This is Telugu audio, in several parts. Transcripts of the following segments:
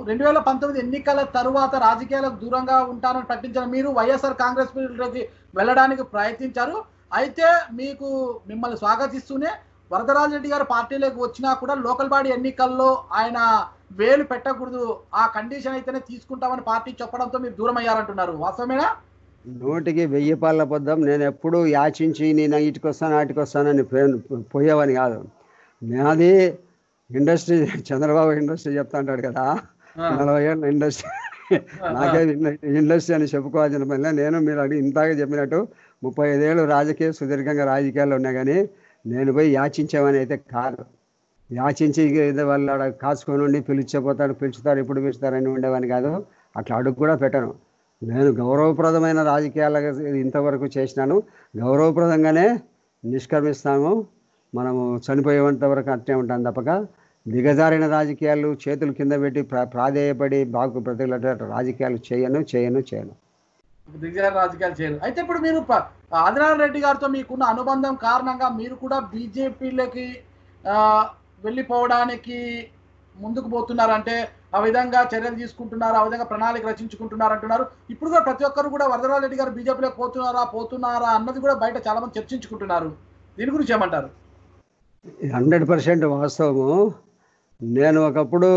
రెండు వేల పంతొమ్మిది ఎన్నికల తరువాత రాజకీయాలకు దూరంగా ఉంటానని ప్రకటించిన మీరు వైఎస్ఆర్ కాంగ్రెస్ పార్టీలోకి వెళ్ళడానికి ప్రయత్నించారు అయితే మీకు మిమ్మల్ని స్వాగతిస్తూనే వరదరాజు రెడ్డి గారు పార్టీలోకి వచ్చినా కూడా లోకల్ బాడీ ఎన్నికల్లో ఆయన వేలు పెట్టకూడదు ఆ కండిషన్ అయితేనే తీసుకుంటామని పార్టీ చెప్పడంతో మీరు దూరం అయ్యారంటున్నారు వాస్తవమేనా నోటికి వెయ్యి పాళ్ళ పొద్దాం నేను ఎప్పుడు యాచించి నేను ఇటుకు వస్తాను అటుకు వస్తానని పో- పోయేవని కాదు నాది ఇండస్ట్రీ చంద్రబాబు ఇండస్ట్రీ చెప్తా అంటాడు కదా ఆ, నలభై ఏళ్ళ ఇండస్ట్రీ నాకే ఇండస్ట్రీ అని చెప్పుకోవాల్సిన పనిలే నేను మీరు అడిగి ఇంతాక చెప్పినట్టు ముప్పై ఐదేళ్ళు రాజకీయ సుదీర్ఘంగా రాజకీయాల్లో ఉన్నా కానీ నేను పోయి యాచించేవని అయితే కాదు యాచించి ఏదో వాళ్ళు ఆడ కాచుకొని ఉండి పిలిచిపోతాడు పిలుచుతారు ఇప్పుడు పిలుచుతారని ఉండేవాని కాదు అట్లా అడుగు కూడా పెట్టను నేను గౌరవప్రదమైన రాజకీయాలకు ఇంతవరకు చేసినాను గౌరవప్రదంగానే నిష్క్రమిస్తాము మనము చనిపోయేంత వరకు అట్నే ఉంటాను తప్పక దిగజారిన రాజకీయాలు చేతులు కింద పెట్టి ప్రా ప్రాధేయపడి బాగు ప్రతిల రాజకీయాలు చేయను చేయను చేయను దిగ్గజ రాజకీయాలు చేయరు అయితే ఇప్పుడు మీరు ప- ఆదినారాయణ రెడ్డి గారితో మీకున్న అనుబంధం కారణంగా మీరు కూడా బీజేపీలోకి వెళ్ళిపోవడానికి ముందుకు పోతున్నారంటే ఆ విధంగా చర్యలు తీసుకుంటున్నారు ఆ విధంగా ప్రణాళిక రచించుకుంటున్నారు అంటున్నారు ఇప్పుడు కూడా ప్రతి ఒక్కరు కూడా వరదరాజు రెడ్డి గారు బీజేపీలోకి పోతున్నారా పోతున్నారా అన్నది కూడా బయట చాలా మంది చర్చించుకుంటున్నారు దీని గురించి ఏమంటారు హండ్రెడ్ పర్సెంట్ వాస్తవము నేను ఒకప్పుడు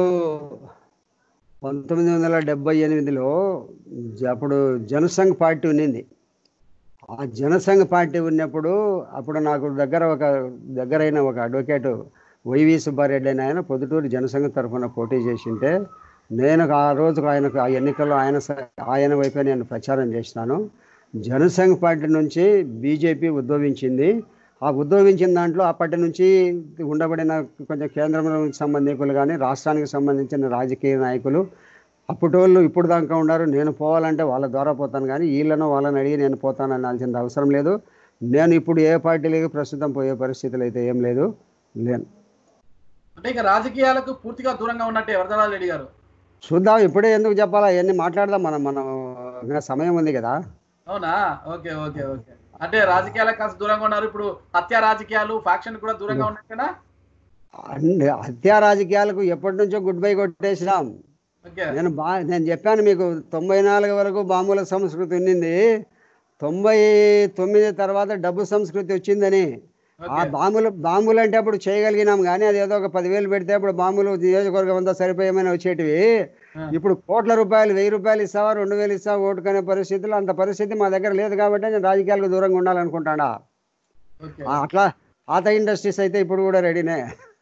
పంతొమ్మిది వందల డెబ్బై ఎనిమిదిలో జ- అప్పుడు జనసంఘ్ పార్టీ ఉన్నింది ఆ జనసంఘ్ పార్టీ ఉన్నప్పుడు అప్పుడు నాకు దగ్గర ఒక దగ్గరైన ఒక అడ్వకేట్ వైవి సుబ్బారెడ్డి అని ఆయన పొద్దుటూరు జనసంఘ తరఫున పోటీ చేసింటే నేను ఆ రోజు ఆయనకు ఆ ఎన్నికల్లో ఆయన స- ఆయన వైపే నేను ప్రచారం చేసినాను జనసంఘ్ పార్టీ నుంచి బీజేపీ ఉద్భవించింది ఆ ఉద్భవించిన దాంట్లో అప్పటి నుంచి ఉండబడిన కొంచెం కేంద్రంలో సంబంధికులు కానీ రాష్ట్రానికి సంబంధించిన రాజకీయ నాయకులు అప్పటోళ్ళు ఇప్పుడు దాకా ఉన్నారు నేను పోవాలంటే వాళ్ళ ద్వారా పోతాను కానీ వీళ్ళను వాళ్ళని అడిగి నేను పోతాను అనాల్సిన అవసరం లేదు నేను ఇప్పుడు ఏ పార్టీలకు ప్రస్తుతం పోయే పరిస్థితులు అయితే ఏం లేదు లేను అంటే ఇక రాజకీయాలకు పూర్తిగా దూరంగా ఉన్నట్టే వరదరాజు రెడ్డి గారు చూద్దాం ఇప్పుడే ఎందుకు చెప్పాలా అవన్నీ మాట్లాడదాం మనం మనం ఇంకా సమయం ఉంది కదా అవునా ఓకే ఓకే ఓకే అంటే రాజకీయాలకు కాస్త దూరంగా ఉన్నారు ఇప్పుడు హత్య రాజకీయాలు ఫ్యాక్షన్ కూడా దూరంగా ఉన్నట్టేనా అన్ని హత్యా రాజకీయాలకు ఎప్పటి నుంచో గుడ్ బై కొట్టేసినాం ఓకే నేను బా నేను చెప్పాను మీకు తొంభై నాలుగు వరకు బాంబుల సంస్కృతి ఉన్నింది తొంభై తొమ్మిది తర్వాత డబ్బు సంస్కృతి వచ్చిందని ఆ ఓకే బాంబులు బాంబులు అంటే అప్పుడు చేయగలిగినాం కానీ అది ఏదో ఒక పదివేలు పెడితే అప్పుడు బాంబులు నియోజకవర్గం అంతా సరిపోయేమని వచ్చేటివి ఆ. ఇప్పుడు కోట్ల రూపాయలు వెయ్యి రూపాయలు ఇస్తావా రెండు వేలు ఇస్తావా ఓటుకునే పరిస్థితులు అంత పరిస్థితి మా దగ్గర లేదు కాబట్టి నేను రాజకీయాలకు దూరంగా ఉండాలనుకుంటాడా ఓకే ఆ, అట్లా పాత ఇండస్ట్రీస్ అయితే ఇప్పుడు కూడా రెడీనే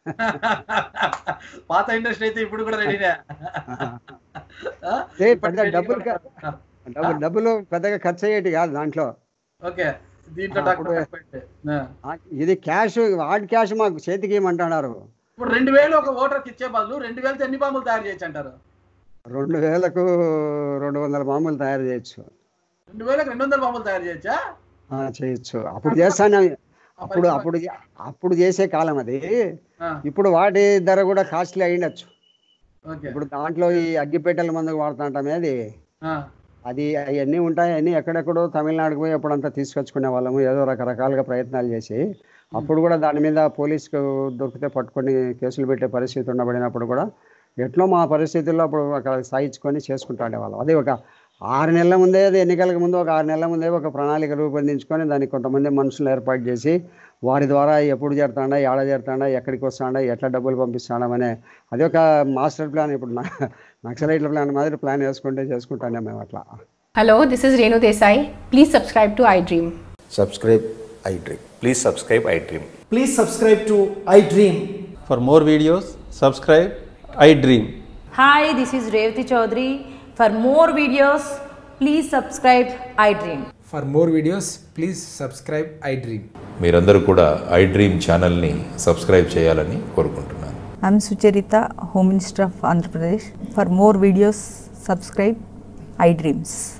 పాత ఇండస్ట్రీ అయితే ఇప్పుడు కూడా రెడీనే ఆ? ఏ, ఇప్పటి పెద్ద ready డబ్బులు కూడా- డబ్బు డబ్బులు పెద్దగా ఖర్చు అయ్యేటి కాదు దాంట్లో ఓకే దీంట్లో ఆ, తక్కువ అప్పుడు- తక్కువ అయితే. ఆ. ఆ, ఇది క్యాష్ హార్డ్ క్యాష్ మాకు చేతికి ఇవ్వమంటున్నారు ఇప్పుడు రెండు వేలు ఒక ఓటర్కి ఇచ్చే బదులు రెండు వేలతో ఎన్ని బాంబులు తయారు చేయొచ్చు అంటారు రెండు వేలకు రెండు వందల బాంబులు తయారు చేయొచ్చు రెండు వేలకు రెండు వందల బాంబులు తయారు చేయొచ్చా ఆ, చేయొచ్చు అప్పుడు చేస్తాను అప్పుడు అప్పుడు అప్పుడు చేసే కాలం అది ఆ, ఇప్పుడు వాటి ధర కూడా కాస్ట్లీ అయ్యిండొచ్చు ఓకే ఇప్పుడు దాంట్లో ఈ అగ్గిపెట్టెల మందుకు వాడుతుంటామే అది ఆ, అది అవన్నీ ఉంటాయి అన్నీ ఎక్కడెక్కడో తమిళనాడుకు పోయి అప్పుడంతా తీసుకొచ్చుకునే వాళ్ళము ఏదో రకరకాలుగా ప్రయత్నాలు చేసి అప్పుడు కూడా దాని మీద పోలీసుకు దొరికితే పట్టుకొని కేసులు పెట్టే పరిస్థితి ఉండబడినప్పుడు కూడా ఎట్లో మా పరిస్థితుల్లో అప్పుడు అక్కడ సాయించుకొని చేసుకుంటా వాళ్ళం అదే ఒక ఆరు నెలల ముందే అది ఎన్నికలకు ముందు ఒక ఆరు నెలల ముందే ఒక ప్రణాళిక రూపొందించుకొని దానికి కొంతమంది మనుషులు ఏర్పాటు చేసి వారి ద్వారా ఎప్పుడు చేరుతాడా ఏడ చేరుతాడా ఎక్కడికి వస్తాడా ఎట్లా డబ్బులు పంపిస్తాడా అనే అది ఒక మాస్టర్ ప్లాన్ ఇప్పుడు నా నక్సలైట్ల ప్లాన్ మాదిరి ప్లాన్ వేసుకుంటే చేసుకుంటానే మేము అట్లా Hello, this is Renu Desai. Please subscribe to iDream. subscribe iDream. Please subscribe iDream. Please subscribe to iDream. For more videos, subscribe I Dream. Hi, this is Revati Chaudhary. For more videos, please subscribe iDream. For more videos, please subscribe iDream. మీరందరూ కూడా iDream ఛానల్ని సబ్స్క్రైబ్ చేయాలని కోరుకుంటున్నాను I'm Sucharita, Home Minister of Andhra Pradesh. For more videos, subscribe iDreams.